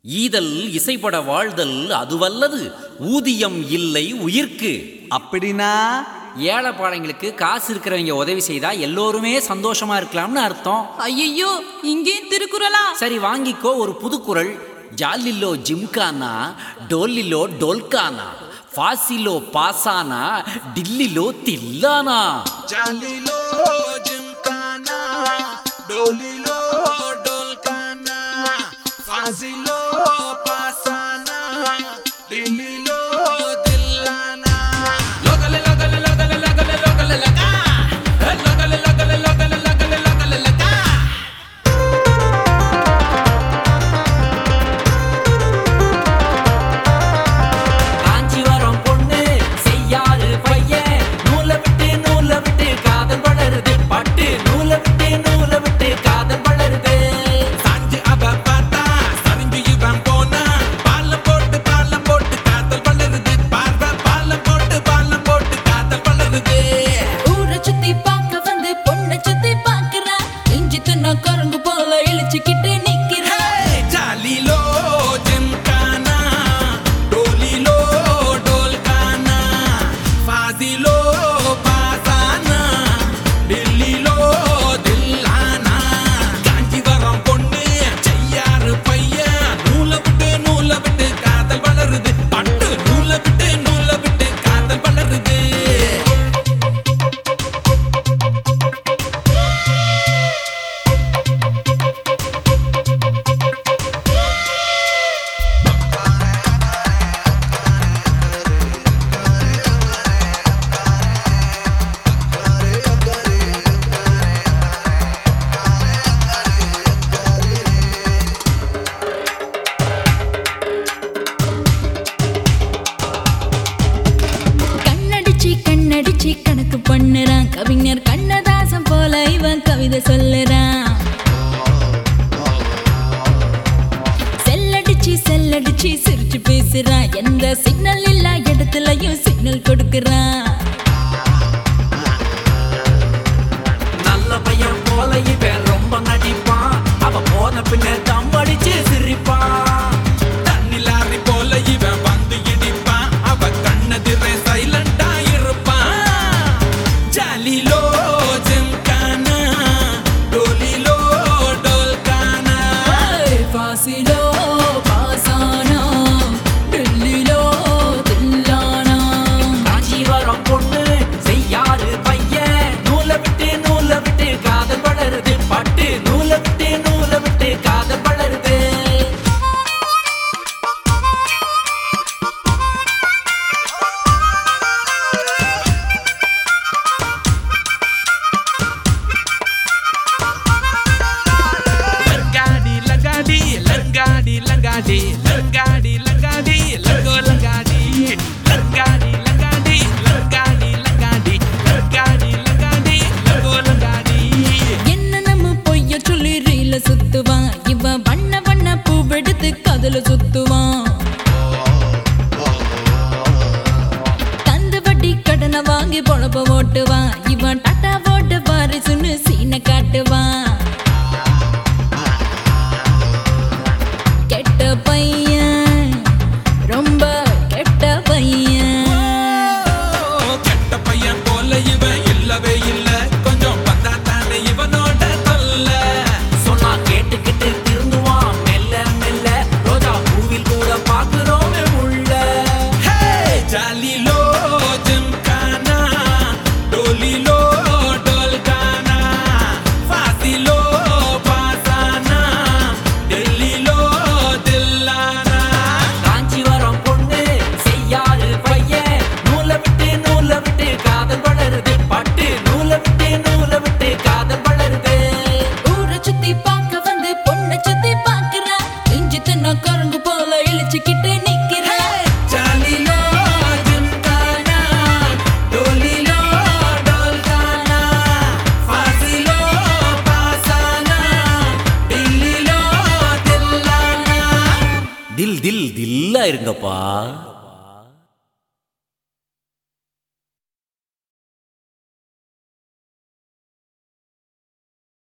ஈதல் இசைப்பட வாழ்தல் அதுவல்லது ஊதியம் இல்லை உயிர்க்கு அப்படின்னா ஏழைப்பாளைங்களுக்கு காசு இருக்கிறவங்க உதவி செய்தா எல்லோருமே சந்தோஷமா இருக்கலாம்னு அர்த்தம் ஐயோ இங்கேயும் திருக்குறளா சரி வாங்கிக்கோ ஒரு புதுக்குறள் ஜாலிலோ ஜிம்கானா டோலிலோ டோல்கானா ஃபாசிலோ பாசானா டில்லிலோ தில்லானா జాలిలో జింకానా డోలిలో డోల్కానా ఫాజిలో పాసానా ఢిల్లీలో దిల్లానా లోగల లోగల లోగల లోగల లోగల లగా లోగల లోగల లోగల లోగల లోగల లగా காஞ்சிவரம் பொண்ணு செய்யாறு பையன் நூலை விட்டு நூலை விட்டு காதல் வளருது பட்டு நூலை விட்டு நூலை விட்டு காதல் வளருது சாஞ்சு அவ பார்த்தா சரிஞ்சு இவன் போனா பாலம் போட்டு பாலம் போட்டு காத்தல் வளருது பார்வை பாலம் போட்டு பாலம் போட்டு காத்தல் வளருது ஊரை சுத்தி பார்க்க வந்து பொண்ணை சுத்தி பார்க்கறா இஞ்சி தின்ன கருங்கு போல இழிச்சுக்கிட்டு நிக்கிறா జాలిలో జింకానా డోలిలో డోల్కానా ఫాజిలో పాసానా ఢిల్లీలో దిల్లానా காஞ்சிவரம் பொண்ணு செய்யாறு பையன் நூலை விட்டு நூலை விட்டு காதல் வளருது பட்டு நூலை விட்டு நூலை விட்டு காதல் வளருது கண்ணடிச்சு கண்ணடிச்சு கணக்கு பண்ணுறான் கவிஞர் கண்ணதாசன் போல இவன் கவிதை சொல்லுறான் செல்லடிச்சு செல்லடிச்சு சிரிச்சு பேசுறான் எந்த சிக்னல் இல்ல இடத்துலயும் சிக்னல் கொடுக்கறான் நல்ல பையன் போல இவன் ரொம்ப நடிப்பான் அவ போன பின்ன தம்படிச்சு சிரிப்பான் தண்ணி லாரி போல இவன் வந்து இடிப்பான் அவ கண்ணதிர சைலண்டா இருப்பான் ஜாலிலோ ஜிம்கானா டோலிலோ டோல்கானா ஃபாசிலோ பாசானா டெல்லிலோ தில்லானா காஞ்சிவரம் பொண்ணு செய்யாறு பையன் நூலை விட்டு நூலை விட்டு காதல் வளருது பட்டு நூலை விட்டு நூலை விட்டு காதல் வளருது லங்காடி லங்காடி லங்காடி லங்காடி லங்காடி லங்காடி லங்கோ லங்காடி லங்காடி லங்காடி லங்காடி லங்காடி லங்காடி லங்காடி லங்கோ லங்காடி என்ன நம்ம பொய்ய சொல்லி ரீல சுத்துவான் இவன் வண்ண வண்ண பூவெடுத்து கதுல சுத்துவான் தந்து வட்டி கடனை வாங்கி பொழப்ப ஓட்டுவான் இவன் டாட்டா போட்டு வாரிசுன்னு சீனை காட்டுவான் கெட்ட பையன் ரொம்ப கெட்ட பையன் கெட்ட பையன் போல இவன் இல்லவே இல்ல கொஞ்சம் பார்த்தா தானே இவனோட தொல்ல சொன்னா கேட்டுக்கிட்டு திருந்துவான் மெல்ல மெல்ல ரோஜா பூவில் கூட பாக்குறோமே உள்ள ஹே ஜாலிலோ ஜிம்கானா டோலிலோ டோல்கானா ஃபாசிலோ பாசானா டெல்லிலோ தில்லானா காஞ்சிவரம் பொண்ணு செய்யாறு பையன் நூலை விட்டு நூலை விட்டு காதல் வளருது பட்டு நூலை விட்டு நூலை விட்டு காதல் வளருது ஊரை சுத்தி பார்க்க வந்து பொண்ணை சுத்தி பார்க்கறா இஞ்சி தின்ன கருங்கு போல இழிச்சுக்கிட்டு நிக்கிறா ஜாலிலோ ஜிம்கானா டோலிலோ டோல்கானா ஃபாசிலோ பாசானா டெல்லிலோ தில்லானா தில் தில் தில்லா இருங்கப்பா